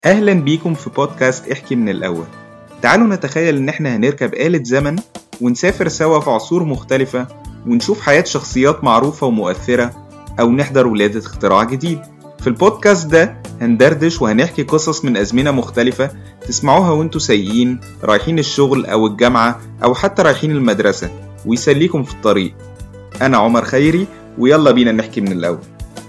أهلا بيكم في بودكاست احكي من الأول تعالوا نتخيل إن احنا هنركب آلة زمن ونسافر سوا في عصور مختلفة ونشوف حياة شخصيات معروفة ومؤثرة أو نحضر ولادة اختراع جديد في البودكاست ده هندردش وهنحكي قصص من أزمنة مختلفة تسمعوها وانتوا سايقين رايحين الشغل أو الجامعة أو حتى رايحين المدرسة ويسليكم في الطريق أنا عمر خيري ويلا بينا نحكي من الأول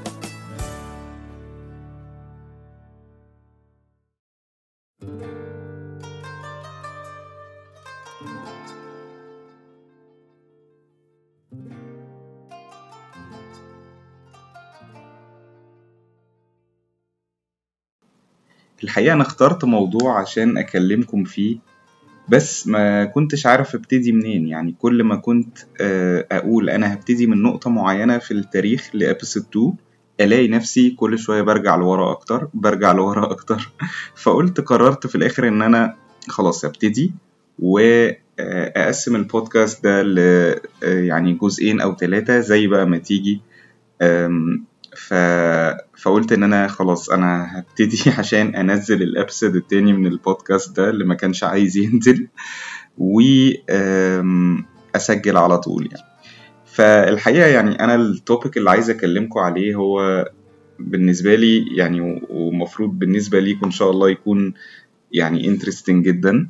الحقيقة أنا اخترت موضوع عشان أكلمكم فيه بس ما كنتش عارف ابتدي منين يعني كل ما كنت آه، أقول أنا هبتدي من نقطة معينة في التاريخ لأبسود 2 ألاقي نفسي كل شوية برجع لورا أكتر برجع لورا أكتر فقلت قررت في الآخر إن أنا خلاص ابتدي وأقسم البودكاست ده ل آه، يعني جزئين أو ثلاثة زي بقى ما تيجي ف... فقلت ان انا خلاص انا هبتدي عشان انزل الابسود التاني من البودكاست ده اللي ما كانش عايز ينزل واسجل على طول يعني فالحقيقه يعني انا التوبيك اللي عايز اكلمكم عليه هو بالنسبه لي يعني ومفروض بالنسبه ليكم ان شاء الله يكون يعني انترستنج جدا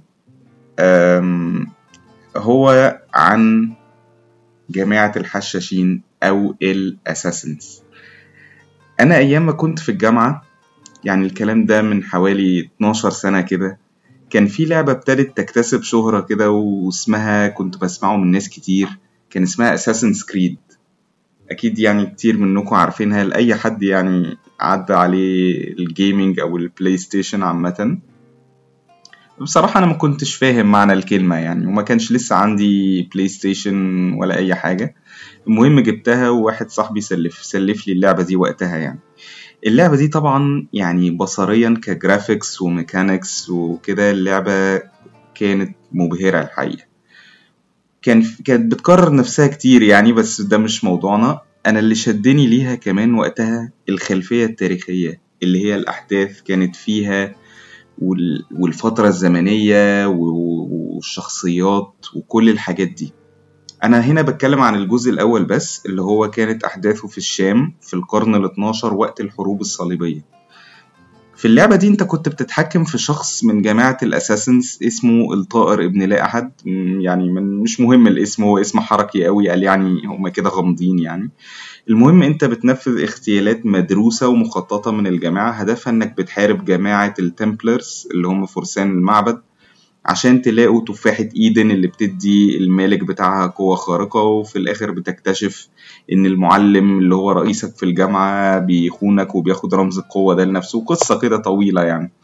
هو عن جماعة الحشاشين أو الأساسنز انا ايام ما كنت في الجامعه يعني الكلام ده من حوالي 12 سنه كده كان في لعبه ابتدت تكتسب شهره كده واسمها كنت بسمعه من ناس كتير كان اسمها اساسن كريد اكيد يعني كتير منكم عارفينها لاي حد يعني عدى عليه الجيمنج او البلاي ستيشن عامه بصراحة أنا ما كنتش فاهم معنى الكلمة يعني وما كانش لسه عندي بلاي ستيشن ولا أي حاجة المهم جبتها وواحد صاحبي سلف سلف لي اللعبة دي وقتها يعني اللعبة دي طبعا يعني بصريا كجرافيكس وميكانيكس وكده اللعبة كانت مبهرة الحقيقة كان كانت بتكرر نفسها كتير يعني بس ده مش موضوعنا أنا اللي شدني ليها كمان وقتها الخلفية التاريخية اللي هي الأحداث كانت فيها والفترة الزمنية والشخصيات وكل الحاجات دي أنا هنا بتكلم عن الجزء الأول بس اللي هو كانت أحداثه في الشام في القرن ال 12 وقت الحروب الصليبية في اللعبة دي انت كنت بتتحكم في شخص من جماعة الاساسنز اسمه الطائر ابن لا احد يعني من مش مهم الاسم هو اسم حركي قوي قال يعني هما كده غامضين يعني المهم انت بتنفذ اغتيالات مدروسة ومخططة من الجماعة هدفها انك بتحارب جماعة التمبلرز اللي هم فرسان المعبد عشان تلاقوا تفاحة ايدن اللي بتدي المالك بتاعها قوة خارقة وفي الاخر بتكتشف ان المعلم اللي هو رئيسك في الجامعة بيخونك وبياخد رمز القوة ده لنفسه قصة كده طويلة يعني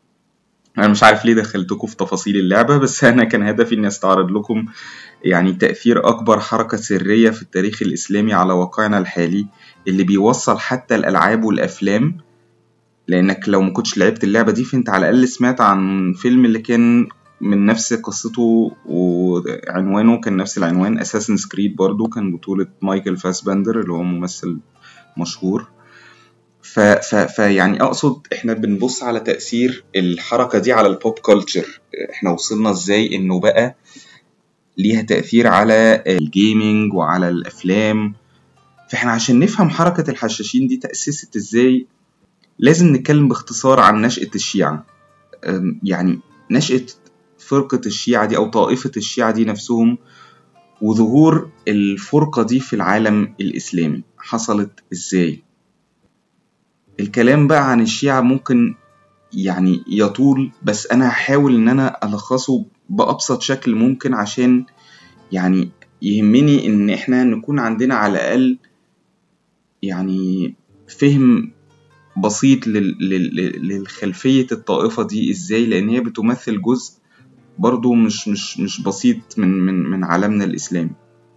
انا مش عارف ليه دخلتكم في تفاصيل اللعبة بس انا كان هدفي اني استعرض لكم يعني تأثير اكبر حركة سرية في التاريخ الاسلامي على واقعنا الحالي اللي بيوصل حتى الالعاب والافلام لانك لو ما كنتش لعبت اللعبه دي فانت على الاقل سمعت عن فيلم اللي كان من نفس قصته وعنوانه كان نفس العنوان اساسن كريد برضو كان بطولة مايكل فاسبندر اللي هو ممثل مشهور ف, ف, فيعني اقصد احنا بنبص على تأثير الحركة دي على البوب كلتشر احنا وصلنا ازاي انه بقى ليها تأثير على الجيمنج وعلى الافلام فاحنا عشان نفهم حركة الحشاشين دي تأسست ازاي لازم نتكلم باختصار عن نشأة الشيعة يعني نشأة فرقة الشيعة دي أو طائفة الشيعة دي نفسهم وظهور الفرقة دي في العالم الإسلامي حصلت إزاي الكلام بقى عن الشيعة ممكن يعني يطول بس أنا هحاول إن أنا ألخصه بأبسط شكل ممكن عشان يعني يهمني إن إحنا نكون عندنا على الأقل يعني فهم بسيط للخلفية الطائفة دي إزاي لأن هي بتمثل جزء برضو مش مش مش بسيط من من من عالمنا الإسلامي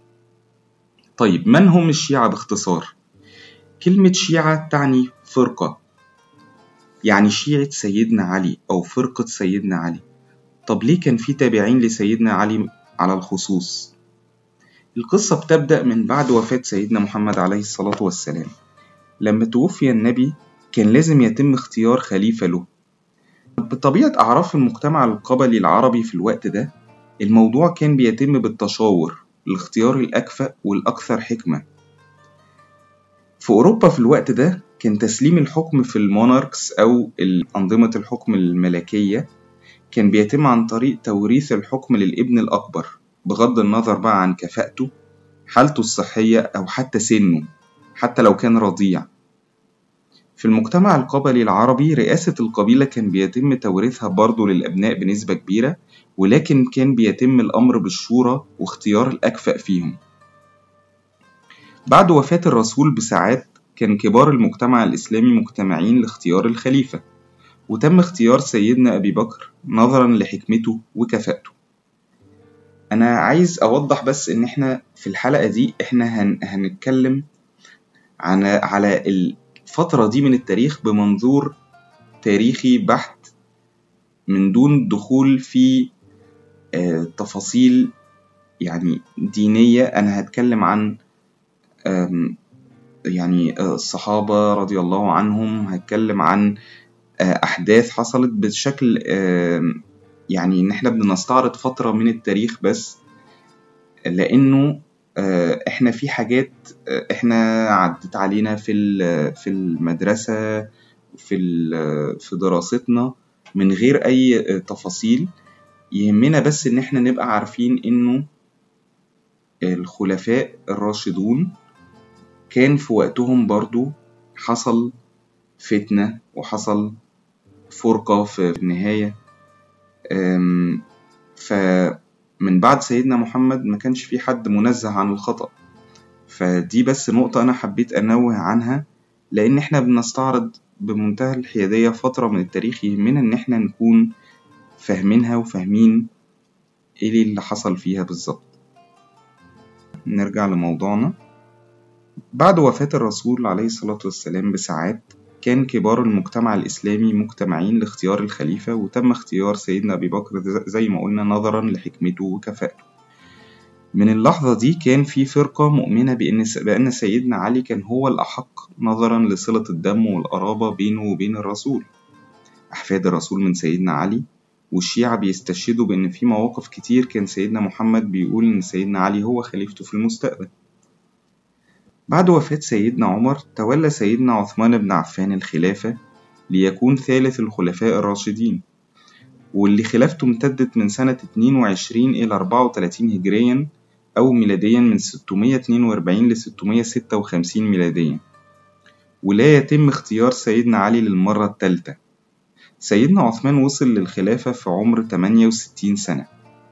طيب من هم الشيعة باختصار؟ كلمة شيعة تعني فرقة يعني شيعة سيدنا علي أو فرقة سيدنا علي طب ليه كان في تابعين لسيدنا علي على الخصوص؟ القصة بتبدأ من بعد وفاة سيدنا محمد عليه الصلاة والسلام لما توفي النبي كان لازم يتم اختيار خليفة له بطبيعة أعراف المجتمع القبلي العربي في الوقت ده الموضوع كان بيتم بالتشاور لاختيار الأكفأ والأكثر حكمة في أوروبا في الوقت ده كان تسليم الحكم في الموناركس أو أنظمة الحكم الملكية كان بيتم عن طريق توريث الحكم للابن الأكبر بغض النظر بقى عن كفاءته حالته الصحية أو حتى سنه حتى لو كان رضيع في المجتمع القبلي العربي رئاسة القبيلة كان بيتم توريثها برضه للأبناء بنسبة كبيرة ولكن كان بيتم الأمر بالشورى واختيار الأكفأ فيهم بعد وفاة الرسول بساعات كان كبار المجتمع الإسلامي مجتمعين لاختيار الخليفة وتم اختيار سيدنا أبي بكر نظرا لحكمته وكفاءته أنا عايز أوضح بس إن إحنا في الحلقة دي إحنا هن... هنتكلم عن على الفترة دي من التاريخ بمنظور تاريخي بحت من دون دخول في آه، تفاصيل يعني دينية أنا هتكلم عن يعني آه، الصحابة رضي الله عنهم هتكلم عن آه، أحداث حصلت بشكل يعني إن إحنا بنستعرض فترة من التاريخ بس لأنه آه، إحنا في حاجات إحنا عدت علينا في في المدرسة في في دراستنا من غير أي تفاصيل يهمنا بس إن إحنا نبقى عارفين إنه الخلفاء الراشدون كان في وقتهم برضو حصل فتنة وحصل فرقة في النهاية فمن بعد سيدنا محمد ما كانش في حد منزه عن الخطأ فدي بس نقطة أنا حبيت أنوه عنها لأن إحنا بنستعرض بمنتهى الحيادية فترة من التاريخ يهمنا إن إحنا نكون فاهمينها وفاهمين إيه اللي حصل فيها بالظبط نرجع لموضوعنا بعد وفاة الرسول عليه الصلاة والسلام بساعات كان كبار المجتمع الإسلامي مجتمعين لاختيار الخليفة وتم اختيار سيدنا أبي بكر زي ما قلنا نظرا لحكمته وكفاءته من اللحظة دي كان في فرقة مؤمنة بأن بأن سيدنا علي كان هو الأحق نظرا لصلة الدم والقرابة بينه وبين الرسول أحفاد الرسول من سيدنا علي والشيعة بيستشهدوا بأن في مواقف كتير كان سيدنا محمد بيقول إن سيدنا علي هو خليفته في المستقبل بعد وفاة سيدنا عمر تولى سيدنا عثمان بن عفان الخلافة ليكون ثالث الخلفاء الراشدين واللي خلافته امتدت من سنة 22 إلى 34 هجريا أو ميلاديا من 642 ل 656 ميلاديا ولا يتم اختيار سيدنا علي للمرة الثالثة سيدنا عثمان وصل للخلافة في عمر 68 سنة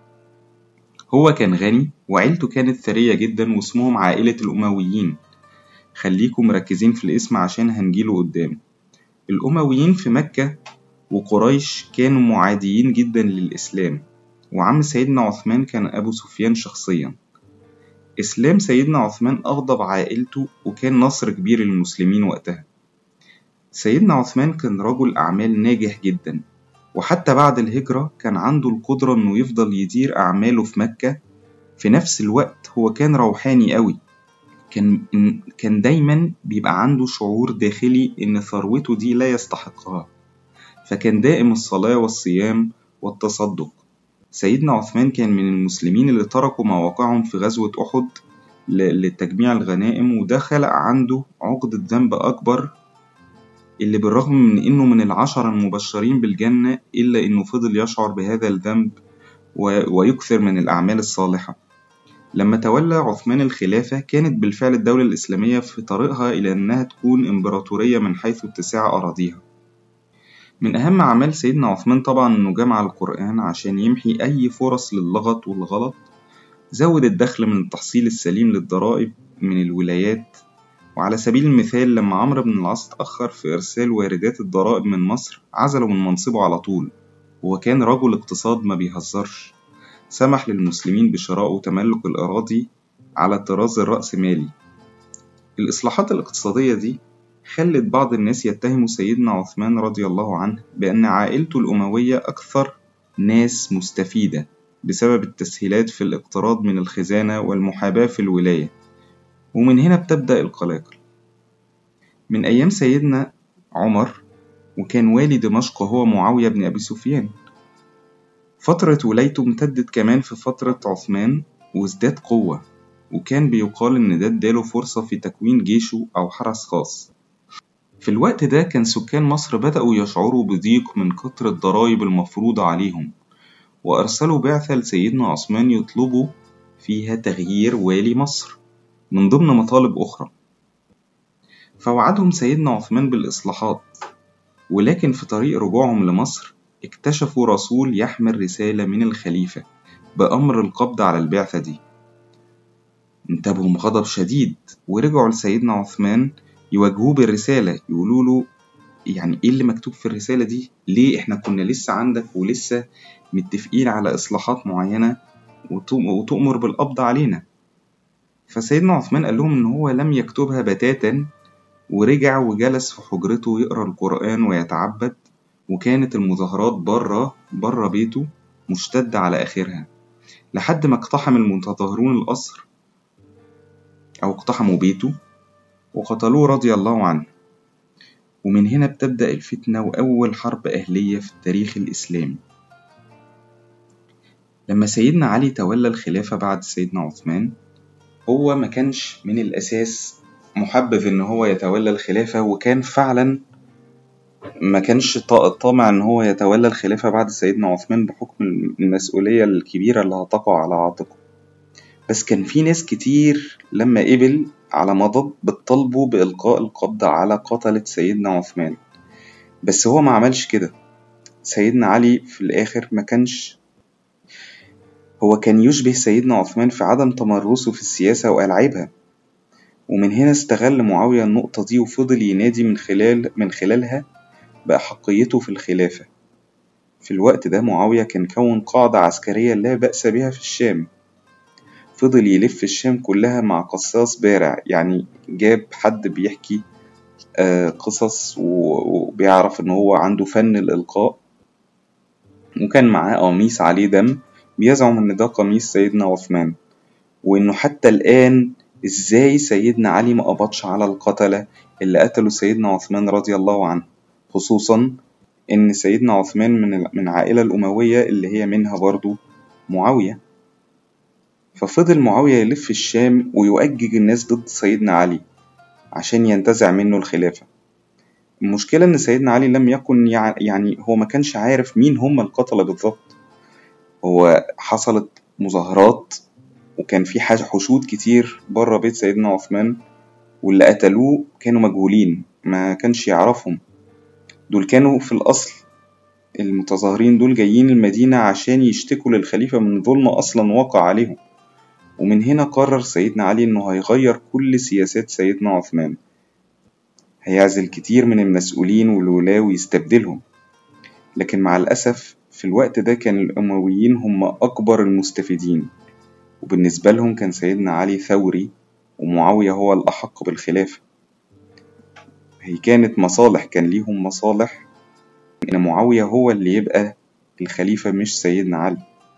هو كان غني وعيلته كانت ثرية جدا واسمهم عائلة الأمويين خليكم مركزين في الاسم عشان هنجيله قدام الأمويين في مكة وقريش كانوا معاديين جدا للإسلام وعم سيدنا عثمان كان أبو سفيان شخصيا إسلام سيدنا عثمان أغضب عائلته وكان نصر كبير للمسلمين وقتها سيدنا عثمان كان رجل أعمال ناجح جدا وحتى بعد الهجرة كان عنده القدرة إنه يفضل يدير أعماله في مكة في نفس الوقت هو كان روحاني قوي كان كان دايما بيبقى عنده شعور داخلي إن ثروته دي لا يستحقها فكان دائم الصلاة والصيام والتصدق سيدنا عثمان كان من المسلمين اللي تركوا مواقعهم في غزوة أحد لتجميع الغنائم وده خلق عنده عقدة ذنب أكبر اللي بالرغم من إنه من العشرة المبشرين بالجنة إلا إنه فضل يشعر بهذا الذنب ويكثر من الأعمال الصالحة لما تولى عثمان الخلافة كانت بالفعل الدولة الإسلامية في طريقها إلى أنها تكون إمبراطورية من حيث اتساع أراضيها من أهم أعمال سيدنا عثمان طبعا إنه جمع القرآن عشان يمحي أي فرص للغط والغلط زود الدخل من التحصيل السليم للضرائب من الولايات وعلى سبيل المثال لما عمرو بن العاص تأخر في إرسال واردات الضرائب من مصر عزله من منصبه على طول وكان رجل اقتصاد ما بيهزرش سمح للمسلمين بشراء وتملك الأراضي على الطراز الرأسمالي الإصلاحات الاقتصادية دي خلت بعض الناس يتهموا سيدنا عثمان رضي الله عنه بأن عائلته الأموية أكثر ناس مستفيدة بسبب التسهيلات في الاقتراض من الخزانة والمحاباة في الولاية ومن هنا بتبدأ القلاقل من أيام سيدنا عمر وكان والي دمشق هو معاوية بن أبي سفيان فترة ولايته امتدت كمان في فترة عثمان وازداد قوة وكان بيقال إن ده اداله فرصة في تكوين جيشه أو حرس خاص في الوقت ده كان سكان مصر بدأوا يشعروا بضيق من كتر الضرايب المفروضة عليهم وأرسلوا بعثة لسيدنا عثمان يطلبوا فيها تغيير والي مصر من ضمن مطالب أخرى فوعدهم سيدنا عثمان بالإصلاحات ولكن في طريق رجوعهم لمصر اكتشفوا رسول يحمل رسالة من الخليفة بأمر القبض على البعثة دي انتبهوا بغضب شديد ورجعوا لسيدنا عثمان يواجهوه بالرسالة يقولوا له يعني ايه اللي مكتوب في الرسالة دي ليه احنا كنا لسه عندك ولسه متفقين على إصلاحات معينة وتؤمر بالقبض علينا فسيدنا عثمان قال لهم إن هو لم يكتبها بتاتا ورجع وجلس في حجرته يقرأ القرآن ويتعبد وكانت المظاهرات بره بره بيته مشتدة على آخرها لحد ما اقتحم المتظاهرون القصر أو اقتحموا بيته وقتلوه رضي الله عنه ومن هنا بتبدأ الفتنة وأول حرب أهلية في التاريخ الإسلامي لما سيدنا علي تولى الخلافة بعد سيدنا عثمان هو ما كانش من الأساس محبذ إن هو يتولى الخلافة وكان فعلا ما كانش طامع إن هو يتولى الخلافة بعد سيدنا عثمان بحكم المسؤولية الكبيرة اللي هتقع على عاتقه بس كان في ناس كتير لما قبل على مضض بتطالبه بإلقاء القبض على قتلة سيدنا عثمان بس هو ما عملش كده سيدنا علي في الآخر ما كانش هو كان يشبه سيدنا عثمان في عدم تمرسه في السياسة وألعابها ومن هنا استغل معاوية النقطة دي وفضل ينادي من خلال من خلالها بأحقيته في الخلافة في الوقت ده معاوية كان كون قاعدة عسكرية لا بأس بها في الشام فضل يلف الشام كلها مع قصاص بارع يعني جاب حد بيحكي آه، قصص وبيعرف ان هو عنده فن الإلقاء وكان معاه قميص عليه دم بيزعم ان ده قميص سيدنا عثمان وانه حتى الآن ازاي سيدنا علي ما قبضش على القتلة اللي قتلوا سيدنا عثمان رضي الله عنه خصوصا ان سيدنا عثمان من من العائلة الأموية اللي هي منها برضو معاوية ففضل معاوية يلف الشام ويؤجج الناس ضد سيدنا علي عشان ينتزع منه الخلافة المشكلة إن سيدنا علي لم يكن يعني هو ما كانش عارف مين هم القتلة بالظبط هو حصلت مظاهرات وكان في حشود كتير بره بيت سيدنا عثمان واللي قتلوه كانوا مجهولين ما كانش يعرفهم دول كانوا في الأصل المتظاهرين دول جايين المدينة عشان يشتكوا للخليفة من ظلم أصلا وقع عليهم ومن هنا قرر سيدنا علي إنه هيغير كل سياسات سيدنا عثمان هيعزل كتير من المسؤولين والولاة ويستبدلهم لكن مع الأسف في الوقت ده كان الأمويين هم أكبر المستفيدين وبالنسبة لهم كان سيدنا علي ثوري ومعاوية هو الأحق بالخلافة هي كانت مصالح كان ليهم مصالح إن معاوية هو اللي يبقى الخليفة مش سيدنا علي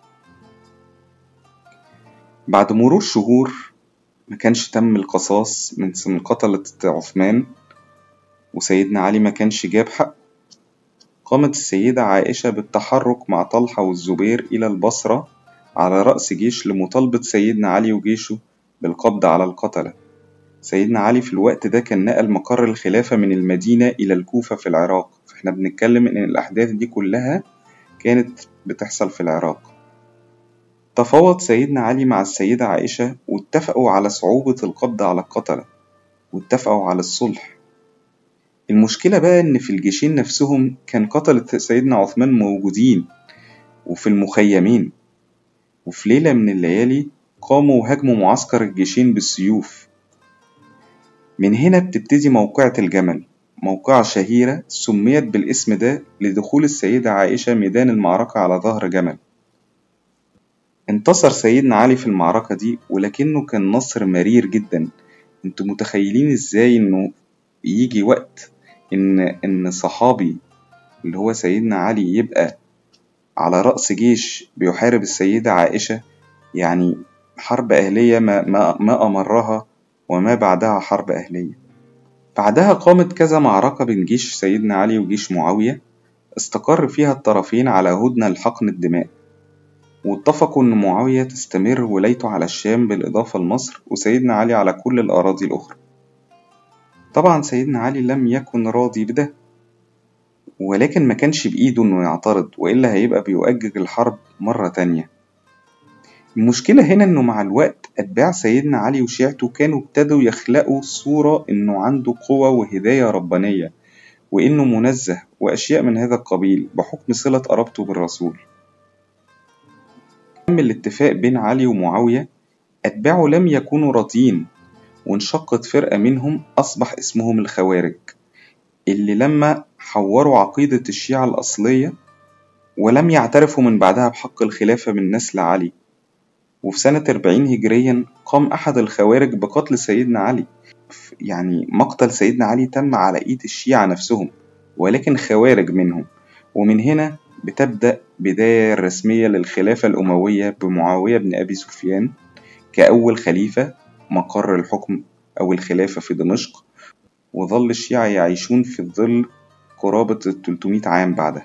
بعد مرور شهور ما كانش تم القصاص من قتلة عثمان وسيدنا علي ما كانش جاب حق قامت السيدة عائشة بالتحرك مع طلحة والزبير إلى البصرة على رأس جيش لمطالبة سيدنا علي وجيشه بالقبض على القتلة سيدنا علي في الوقت ده كان نقل مقر الخلافة من المدينة إلى الكوفة في العراق فإحنا بنتكلم إن الأحداث دي كلها كانت بتحصل في العراق تفاوض سيدنا علي مع السيدة عائشة واتفقوا على صعوبة القبض على القتلة واتفقوا على الصلح المشكلة بقى إن في الجيشين نفسهم كان قتلة سيدنا عثمان موجودين وفي المخيمين وفي ليلة من الليالي قاموا وهاجموا معسكر الجيشين بالسيوف من هنا بتبتدي موقعة الجمل موقعة شهيرة سميت بالاسم ده لدخول السيدة عائشة ميدان المعركة على ظهر جمل انتصر سيدنا علي في المعركة دي ولكنه كان نصر مرير جدا انتوا متخيلين ازاي انه يجي وقت ان ان صحابي اللي هو سيدنا علي يبقى على رأس جيش بيحارب السيدة عائشة يعني حرب أهلية ما, ما, ما أمرها وما بعدها حرب أهلية بعدها قامت كذا معركة بين جيش سيدنا علي وجيش معاوية استقر فيها الطرفين على هدنة لحقن الدماء واتفقوا إن معاوية تستمر ولايته على الشام بالإضافة لمصر وسيدنا علي على كل الأراضي الأخرى طبعا سيدنا علي لم يكن راضي بده ولكن ما كانش بإيده إنه يعترض وإلا هيبقى بيؤجج الحرب مرة تانية المشكلة هنا إنه مع الوقت أتباع سيدنا علي وشيعته كانوا ابتدوا يخلقوا صورة إنه عنده قوة وهداية ربانية وإنه منزه وأشياء من هذا القبيل بحكم صلة قرابته بالرسول تم الاتفاق بين علي ومعاوية أتباعه لم يكونوا راضيين وانشقت فرقة منهم أصبح اسمهم الخوارج اللي لما حوروا عقيدة الشيعة الأصلية ولم يعترفوا من بعدها بحق الخلافة من نسل علي وفي سنة 40 هجريا قام أحد الخوارج بقتل سيدنا علي يعني مقتل سيدنا علي تم على إيد الشيعة نفسهم ولكن خوارج منهم ومن هنا بتبدأ بداية رسمية للخلافة الأموية بمعاوية بن أبي سفيان كأول خليفة مقر الحكم أو الخلافة في دمشق وظل الشيعة يعيشون في الظل قرابة 300 عام بعدها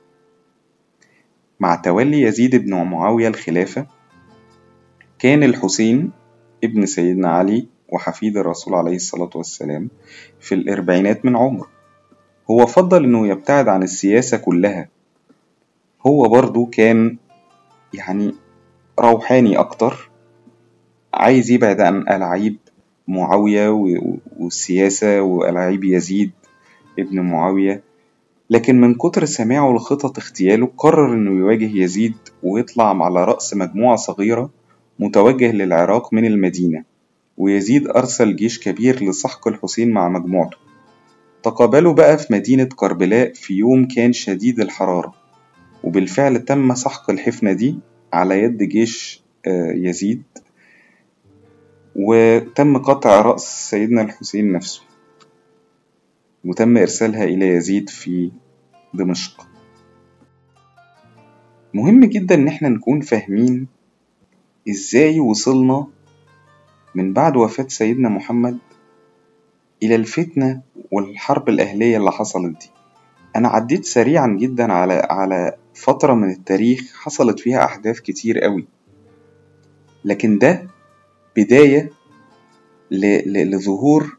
مع تولي يزيد بن معاوية الخلافة كان الحسين ابن سيدنا علي وحفيد الرسول عليه الصلاة والسلام في الأربعينات من عمره هو فضل إنه يبتعد عن السياسة كلها هو برضو كان يعني روحاني أكتر عايز يبعد عن ألعاب معاوية والسياسة وألعاب يزيد ابن معاوية لكن من كتر سماعه لخطط اغتياله قرر انه يواجه يزيد ويطلع على رأس مجموعة صغيرة متوجه للعراق من المدينة ويزيد أرسل جيش كبير لسحق الحسين مع مجموعته تقابلوا بقى في مدينة كربلاء في يوم كان شديد الحرارة وبالفعل تم سحق الحفنة دي على يد جيش يزيد وتم قطع رأس سيدنا الحسين نفسه وتم إرسالها إلى يزيد في دمشق مهم جدا إن احنا نكون فاهمين إزاي وصلنا من بعد وفاة سيدنا محمد إلى الفتنة والحرب الأهلية اللي حصلت دي أنا عديت سريعا جدا على على فترة من التاريخ حصلت فيها أحداث كتير قوي لكن ده بداية لظهور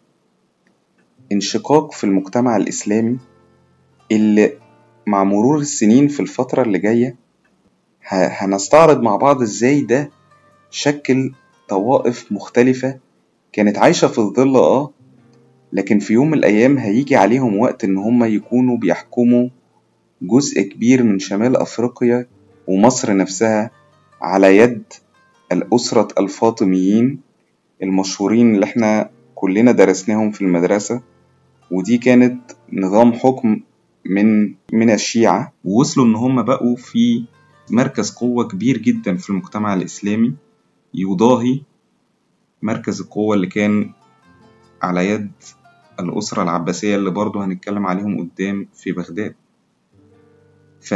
انشقاق في المجتمع الإسلامي اللي مع مرور السنين في الفترة اللي جاية هنستعرض مع بعض ازاي ده شكل طوائف مختلفة كانت عايشة في الظل اه لكن في يوم من الأيام هيجي عليهم وقت إن هما يكونوا بيحكموا جزء كبير من شمال أفريقيا ومصر نفسها على يد الأسرة الفاطميين المشهورين اللي احنا كلنا درسناهم في المدرسة ودي كانت نظام حكم من من الشيعة ووصلوا إن هم بقوا في مركز قوة كبير جدا في المجتمع الإسلامي يضاهي مركز القوة اللي كان على يد الأسرة العباسية اللي برضه هنتكلم عليهم قدام في بغداد ف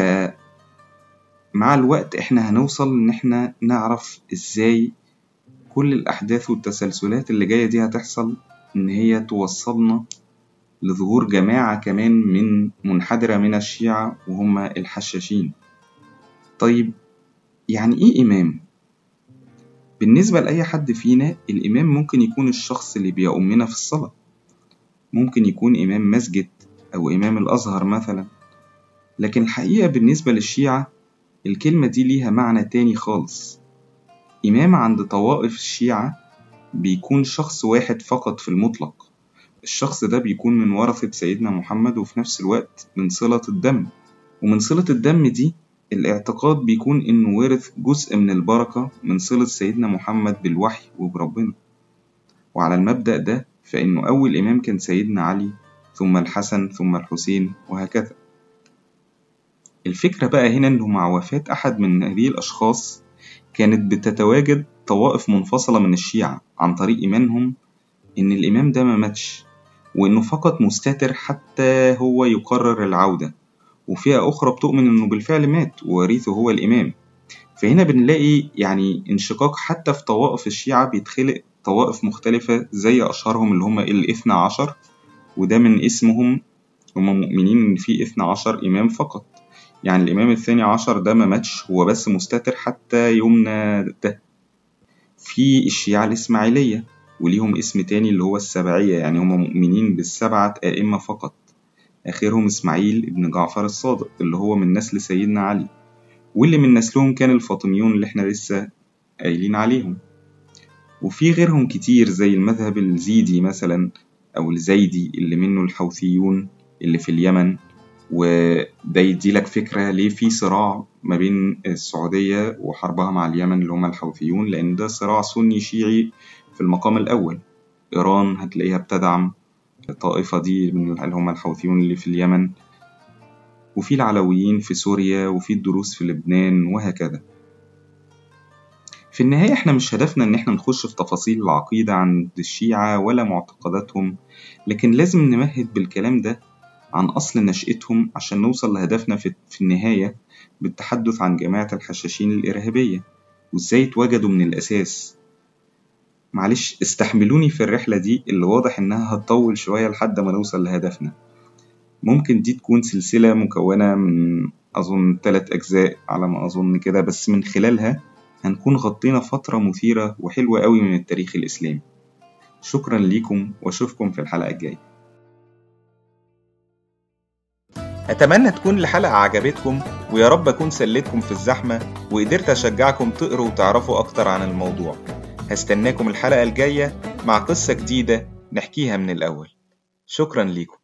مع الوقت احنا هنوصل ان احنا نعرف ازاي كل الأحداث والتسلسلات اللي جاية دي هتحصل إن هي توصلنا لظهور جماعة كمان من منحدرة من الشيعة وهم الحشاشين طيب يعني إيه إمام؟ بالنسبة لأي حد فينا الإمام ممكن يكون الشخص اللي بيؤمنا في الصلاة ممكن يكون إمام مسجد أو إمام الأزهر مثلا لكن الحقيقة بالنسبة للشيعة الكلمة دي ليها معنى تاني خالص إمام عند طوائف الشيعة بيكون شخص واحد فقط في المطلق الشخص ده بيكون من ورثة سيدنا محمد وفي نفس الوقت من صلة الدم ومن صلة الدم دي الاعتقاد بيكون إنه ورث جزء من البركة من صلة سيدنا محمد بالوحي وبربنا وعلى المبدأ ده فإنه أول إمام كان سيدنا علي ثم الحسن ثم الحسين وهكذا الفكرة بقى هنا إنه مع وفاة أحد من هذه الأشخاص كانت بتتواجد طوائف منفصلة من الشيعة عن طريق إيمانهم إن الإمام ده ما ماتش وإنه فقط مستتر حتى هو يقرر العودة وفئة أخرى بتؤمن إنه بالفعل مات ووريثه هو الإمام فهنا بنلاقي يعني انشقاق حتى في طوائف الشيعة بيتخلق طوائف مختلفة زي أشهرهم اللي هم الاثنى عشر وده من اسمهم هم مؤمنين إن في اثنى عشر إمام فقط يعني الإمام الثاني عشر ده ما ماتش هو بس مستتر حتى يومنا ده في الشيعة الإسماعيلية وليهم اسم تاني اللي هو السبعية يعني هم مؤمنين بالسبعة أئمة فقط آخرهم إسماعيل ابن جعفر الصادق اللي هو من نسل سيدنا علي واللي من نسلهم كان الفاطميون اللي احنا لسه قايلين عليهم وفي غيرهم كتير زي المذهب الزيدي مثلا أو الزيدي اللي منه الحوثيون اللي في اليمن وده يديلك فكرة ليه في صراع ما بين السعودية وحربها مع اليمن اللي هم الحوثيون لأن ده صراع سني شيعي في المقام الأول إيران هتلاقيها بتدعم الطائفة دي من اللي هم الحوثيون اللي في اليمن وفي العلويين في سوريا وفي الدروز في لبنان وهكذا في النهاية احنا مش هدفنا ان احنا نخش في تفاصيل العقيدة عند الشيعة ولا معتقداتهم لكن لازم نمهد بالكلام ده عن أصل نشأتهم عشان نوصل لهدفنا في, في النهاية بالتحدث عن جماعة الحشاشين الإرهابية وإزاي اتوجدوا من الأساس معلش استحملوني في الرحلة دي اللي واضح إنها هتطول شوية لحد ما نوصل لهدفنا ممكن دي تكون سلسلة مكونة من أظن تلات أجزاء على ما أظن كده بس من خلالها هنكون غطينا فترة مثيرة وحلوة قوي من التاريخ الإسلامي شكرا ليكم واشوفكم في الحلقة الجاية أتمنى تكون الحلقة عجبتكم ويا رب أكون سليتكم في الزحمة وقدرت أشجعكم تقروا وتعرفوا أكتر عن الموضوع هستناكم الحلقة الجاية مع قصة جديدة نحكيها من الأول شكرا ليكم